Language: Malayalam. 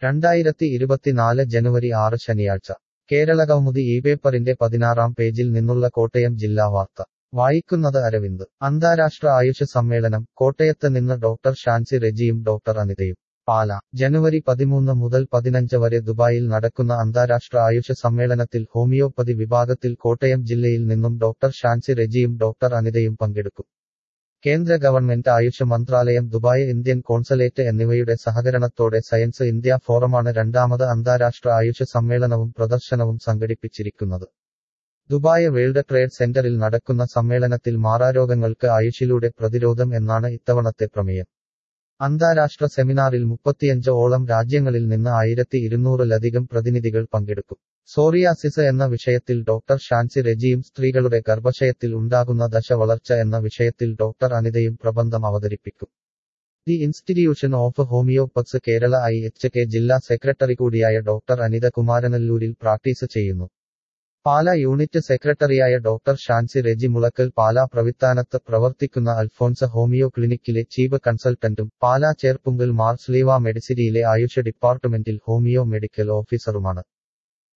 രണ്ടായിരത്തി ഇരുപത്തിനാല് ജനുവരി ആറ് ശനിയാഴ്ച കേരളകൗമുദി ഈ പേപ്പറിന്റെ പതിനാറാം പേജിൽ നിന്നുള്ള കോട്ടയം ജില്ലാ വാർത്ത വായിക്കുന്നത് അരവിന്ദ് അന്താരാഷ്ട്ര ആയുഷ് സമ്മേളനം കോട്ടയത്ത് നിന്ന് ഡോക്ടർ ഷാൻസി റെജിയും ഡോക്ടർ അനിതയും പാല ജനുവരി പതിമൂന്ന് മുതൽ പതിനഞ്ച് വരെ ദുബായിൽ നടക്കുന്ന അന്താരാഷ്ട്ര ആയുഷ് സമ്മേളനത്തിൽ ഹോമിയോപ്പതി വിഭാഗത്തിൽ കോട്ടയം ജില്ലയിൽ നിന്നും ഡോക്ടർ ഷാൻസി റെജിയും ഡോക്ടർ അനിതയും പങ്കെടുക്കും കേന്ദ്ര ഗവൺമെന്റ് ആയുഷ് മന്ത്രാലയം ദുബായ് ഇന്ത്യൻ കോൺസലേറ്റ് എന്നിവയുടെ സഹകരണത്തോടെ സയൻസ് ഇന്ത്യ ഫോറമാണ് രണ്ടാമത് അന്താരാഷ്ട്ര ആയുഷ് സമ്മേളനവും പ്രദർശനവും സംഘടിപ്പിച്ചിരിക്കുന്നത് ദുബായ് വേൾഡ് ട്രേഡ് സെന്ററിൽ നടക്കുന്ന സമ്മേളനത്തിൽ മാറാരോഗങ്ങൾക്ക് ആയുഷിലൂടെ പ്രതിരോധം എന്നാണ് ഇത്തവണത്തെ പ്രമേയം അന്താരാഷ്ട്ര സെമിനാറിൽ മുപ്പത്തിയഞ്ച് ഓളം രാജ്യങ്ങളിൽ നിന്ന് ആയിരത്തി ഇരുന്നൂറിലധികം പ്രതിനിധികൾ പങ്കെടുക്കും സോറിയാസിസ് എന്ന വിഷയത്തിൽ ഡോക്ടർ ഷാൻസി റെജിയും സ്ത്രീകളുടെ ഗർഭശയത്തിൽ ഉണ്ടാകുന്ന ദശ വളർച്ച എന്ന വിഷയത്തിൽ ഡോക്ടർ അനിതയും പ്രബന്ധം അവതരിപ്പിക്കും the institution of homoeopaths Kerala I H K ജില്ലാ സെക്രട്ടറി കൂടിയായ ഡോക്ടർ അനിത കുമാരനല്ലൂരിൽ പ്രാക്ടീസ് ചെയ്യുന്നു പാല യൂണിറ്റ് സെക്രട്ടറിയായ ഡോക്ടർ ഷാൻസി റെജി മുളക്കൽ പാല പ്രവിത്താനത്ത് പ്രവർത്തിക്കുന്ന അൽഫോൻസ ഹോമിയോ ക്ലിനിക്കിലെ ചീഫ് കൺസൾട്ടന്റും പാല ചേർപ്പുങ്കൽ മാർസ്ലീവ മെഡിസിറ്റിയിലെ ആയുഷ ഡിപ്പാർട്ട്മെന്റിൽ ഹോമിയോ മെഡിക്കൽ ഓഫീസറുമാണ്